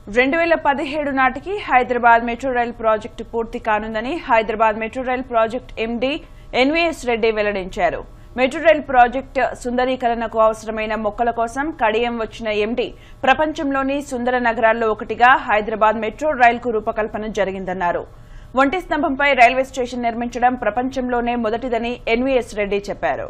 రెండు వేల పదిహేడు నాటికి హైదరాబాద్ మెట్రో రైల్ ప్రాజెక్టు పూర్తి కానుందని Hyderabad metro rail project MD NVS Reddy వెల్లడించారు మెట్రో రైల్ ప్రాజెక్టు సుందరీకరణకు అవసరమైన మొక్కల కోసం కడియం వచ్చిన ఎండీ ప్రపంచంలోని సుందర నగరాల్లో ఒకటిగా హైదరాబాద్ మెట్రో రైల్కు రూపకల్పన జరిగిందన్నారు ఒంటి స్తంభంపై రైల్వే స్టేషన్ నిర్మించడం ప్రపంచంలోనే మొదటిదని ఎన్వీఎస్ రెడ్డి చెప్పారు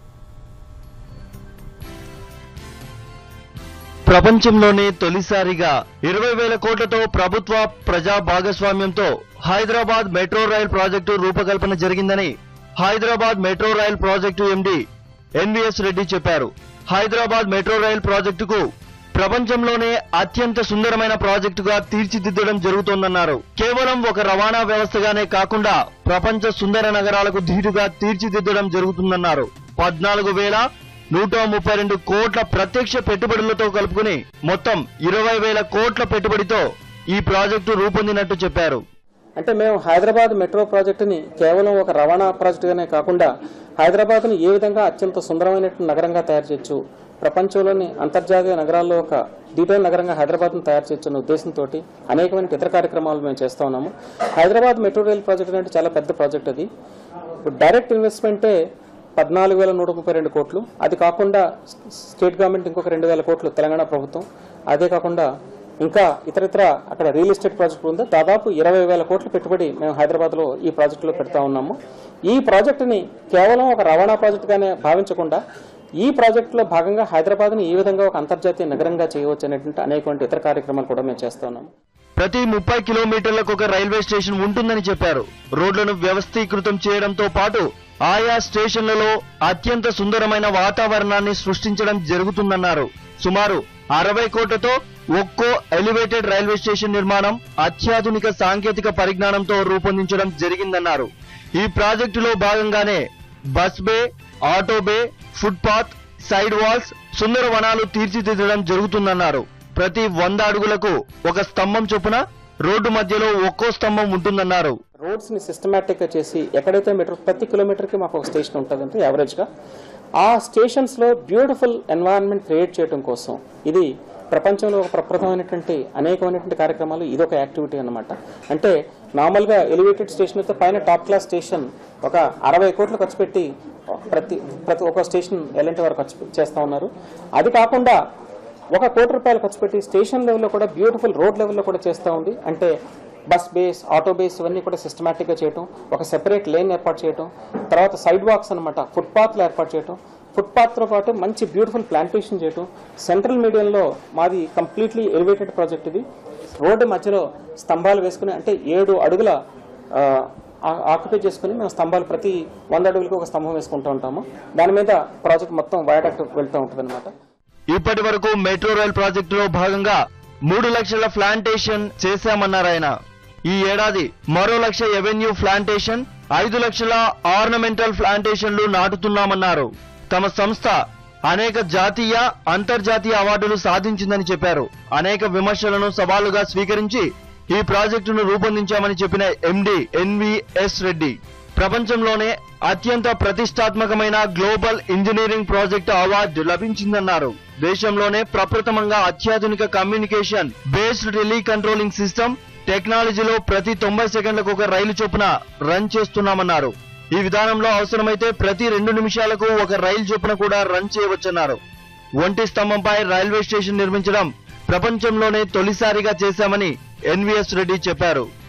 ప్రపంచంలోనే తొలిసారిగా ఇరవై వేల కోట్లతో ప్రభుత్వ ప్రజా భాగస్వామ్యంతో హైదరాబాద్ మెట్రో రైల్ ప్రాజెక్టు రూపకల్పన జరిగిందని Hyderabad metro rail project MD NVS Reddy చెప్పారు హైదరాబాద్ మెట్రో రైల్ ప్రాజెక్టుకు ప్రపంచంలోనే అత్యంత సుందరమైన ప్రాజెక్టుగా తీర్చిదిద్దడం జరుగుతోందన్నారు కేవలం ఒక రవాణా వ్యవస్థగానే కాకుండా ప్రపంచ సుందర నగరాలకు ధీటుగా తీర్చిదిద్దడం జరుగుతుందన్నారు పద్నాలుగు వేల నూట ముప్పై రెండు కోట్ల ప్రత్యక్ష పెట్టుబడులతో కలుపుకుని మొత్తం ఇరవై వేల కోట్ల పెట్టుబడితో ఈ ప్రాజెక్టు రూపొందినట్టు చెప్పారు అంటే మేము హైదరాబాద్ మెట్రో ప్రాజెక్టుని కేవలం ఒక రవాణా ప్రాజెక్టుగానే కాకుండా హైదరాబాద్ని ఏ విధంగా అత్యంత సుందరమైనటువంటి నగరంగా తయారు చేయొచ్చు ప్రపంచంలోని అంతర్జాతీయ నగరాల్లో ఒక డీటెయిల్ నగరంగా హైదరాబాద్ను తయారు చేయొచ్చు అనే ఉద్దేశంతో అనేకమైన ఇతర కార్యక్రమాలు మేము చేస్తూ ఉన్నాము హైదరాబాద్ మెట్రో రైల్ ప్రాజెక్ట్ అనేది చాలా పెద్ద ప్రాజెక్ట్ అది ఇప్పుడు డైరెక్ట్ ఇన్వెస్ట్మెంటే పద్నాలుగు వేల నూట ముప్పై రెండు కోట్లు అది కాకుండా స్టేట్ గవర్నమెంట్ ఇంకొక రెండు వేల కోట్లు తెలంగాణ ప్రభుత్వం అదే కాకుండా ఇంకా ఇతరితర అక్కడ రియల్ ఎస్టేట్ ప్రాజెక్ట్ ఉంది దాదాపు ఇరవై వేల కోట్ల పెట్టుబడి మేము హైదరాబాద్లో ఈ ప్రాజెక్టులో పెడతా ఉన్నాము ఈ ప్రాజెక్టుని కేవలం ఒక రవాణా ప్రాజెక్టుగానే భావించకుండా ఈ ప్రాజెక్టులో భాగంగా హైదరాబాద్ని ఈ విధంగా ఒక అంతర్జాతీయ నగరంగా చేయవచ్చు అనేటువంటి అనేకటువంటి ఇతర కార్యక్రమాలు కూడా మేము చేస్తా ఉన్నాము ప్రతి ముప్పై కిలోమీటర్లకు ఒక రైల్వే స్టేషన్ ఉంటుందని చెప్పారు రోడ్లను వ్యవస్థీకృతం చేయడంతో పాటు ఆయా స్టేషన్లలో అత్యంత సుందరమైన వాతావరణాన్ని సృష్టించడం జరుగుతుందన్నారు సుమారు అరవై కోట్లతో ఒక్కో ఎలివేటెడ్ రైల్వే స్టేషన్ నిర్మాణం అత్యాధునిక సాంకేతిక పరిజ్ఞానంతో రూపొందించడం జరిగిందన్నారు ఈ ప్రాజెక్టులో భాగంగానే bus bay auto bay footpath side walls సుందర వనాలు తీర్చిదిద్దడం జరుగుతుందన్నారు ప్రతి వంద అడుగులకు ఒక స్తంభం చొప్పున రోడ్డు మధ్యలో ఒక్కో స్తంభం ఉంటుందన్నారు రోడ్స్ ని సిస్టమేటిక్ గా చేసి ఎక్కడైతే మీటర్ ప్రతి కిలోమీటర్ కి మాకు ఒక స్టేషన్ ఉంటుందంటే యావరేజ్ గా ఆ స్టేషన్స్ లో బ్యూటిఫుల్ ఎన్వైరన్మెంట్ క్రియేట్ చేయడం కోసం ఇది ప్రపంచంలో ఒక ప్రప్రథమైనటువంటి అనేకమైనటువంటి కార్యక్రమాలు ఇది ఒక యాక్టివిటీ అన్నమాట అంటే నార్మల్గా ఎలివేటెడ్ స్టేషన్ అయితే పైన టాప్ క్లాస్ స్టేషన్ ఒక అరవై కోట్లు ఖర్చు పెట్టి ప్రతి ప్రతి ఒక్క స్టేషన్ ఎలాంటి వారు ఖర్చు చేస్తా ఉన్నారు అది కాకుండా ఒక కోటి రూపాయలు ఖర్చు పెట్టి స్టేషన్ లెవెల్లో కూడా బ్యూటిఫుల్ రోడ్ లెవెల్లో కూడా చేస్తూ ఉంది అంటే బస్ బేస్ ఆటో బేస్ ఇవన్నీ కూడా సిస్టమేటిక్గా చేయటం ఒక సెపరేట్ లేన్ ఏర్పాటు చేయటం తర్వాత సైడ్ వాక్స్ అనమాట ఫుట్పాత్లు ఏర్పాటు చేయటం ఫుట్పాత్తో పాటు మంచి బ్యూటిఫుల్ ప్లాంటేషన్ చేయటం సెంట్రల్ మీడియంలో మాది కంప్లీట్లీ ఎలివేటెడ్ ప్రాజెక్ట్ ఇది రోడ్డు మధ్యలో స్తంభాలు వేసుకుని అంటే ఏడు అడుగుల ఆక్యుపై చేసుకుని మేము స్తంభాలు ప్రతి వంద అడుగులకు ఒక స్తంభం వేసుకుంటూ ఉంటాము దాని మీద ప్రాజెక్ట్ మొత్తం వయాడక్ట్ వెళ్తూ ఉంటుంది అనమాట ఇప్పటి వరకు మెట్రో రైల్ ప్రాజెక్టులో భాగంగా మూడు లక్షల ప్లాంటేషన్ చేశామన్నారు ఆయన ఈ ఏడాది మరో లక్ష ఎవెన్యూ ప్లాంటేషన్ ఐదు లక్షల ఆర్నమెంటల్ ప్లాంటేషన్లు నాటుతున్నామన్నారు తమ సంస్థ అనేక జాతీయ అంతర్జాతీయ అవార్డులు సాధించిందని చెప్పారు అనేక విమర్శలను సవాలుగా స్వీకరించి ఈ ప్రాజెక్టును రూపొందించామని చెప్పిన ఎండి ఎన్విఎస్ రెడ్డి ప్రపంచంలోనే అత్యంత ప్రతిష్టాత్మకమైన గ్లోబల్ ఇంజనీరింగ్ ప్రాజెక్టు అవార్డు లభించిందన్నారు దేశంలోనే ప్రప్రథమంగా అత్యాధునిక communication based tele controlling system టెక్నాలజీలో ప్రతి తొంభై సెకండ్లకు ఒక రైలు చొప్పున రన్ చేస్తున్నామన్నారు ఈ విధానంలో అవసరమైతే ప్రతి రెండు నిమిషాలకు ఒక రైలు చొప్పున కూడా రన్ చేయవచ్చన్నారు ఒంటి స్తంభంపై రైల్వే స్టేషన్ నిర్మించడం ప్రపంచంలోనే తొలిసారిగా చేశామని ఎన్వీఎస్ రెడ్డి చెప్పారు